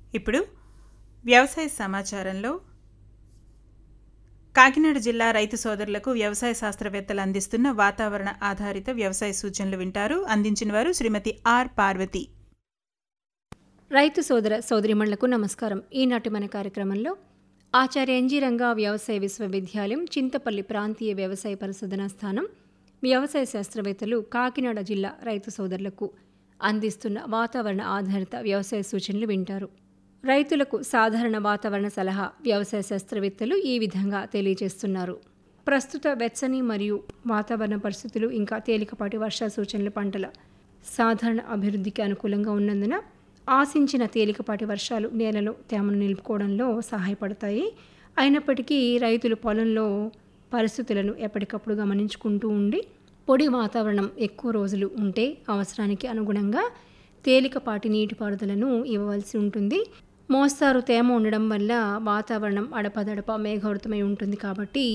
ఇప్పుడు వ్యవసాయ సమాచారంలో కాకినాడ జిల్లా రైతు సోదరులకు వ్యవసాయ శాస్త్రవేత్తలు అందిస్తున్న వాతావరణ ఆధారిత వ్యవసాయ సూచనలు వింటారు అందించిన వారు శ్రీమతి ఆర్ పార్వతి రైతు సోదర సోదరిమణులకు నమస్కారం ఈనాటి మన కార్యక్రమంలో ఆచార్య ఎన్జీ రంగా వ్యవసాయ విశ్వవిద్యాలయం చింతపల్లి ప్రాంతీయ వ్యవసాయ పరిశోధనా స్థానం వ్యవసాయ శాస్త్రవేత్తలు కాకినాడ జిల్లా రైతు సోదరులకు అందిస్తున్న వాతావరణ ఆధారిత వ్యవసాయ సూచనలు వింటారు రైతులకు సాధారణ వాతావరణ సలహా వ్యవసాయ శాస్త్రవేత్తలు ఈ విధంగా తెలియజేస్తున్నారు ప్రస్తుత వెచ్చని మరియు వాతావరణ పరిస్థితులు ఇంకా తేలికపాటి వర్ష సూచనలు పంటల సాధారణ అభివృద్ధికి అనుకూలంగా ఉన్నందున ఆశించిన తేలికపాటి వర్షాలు నేలలో తేమను నిలుపుకోవడంలో సహాయపడతాయి అయినప్పటికీ రైతులు పొలంలో పరిస్థితులను ఎప్పటికప్పుడు గమనించుకుంటూ ఉండి పొడి వాతావరణం ఎక్కువ రోజులు ఉంటే అవసరానికి అనుగుణంగా తేలికపాటి నీటిపారుదలను ఇవ్వవలసి ఉంటుంది మోస్తారు తేమ ఉండడం వల్ల వాతావరణం అడపదడప మేఘావృతమై ఉంటుంది కాబట్టి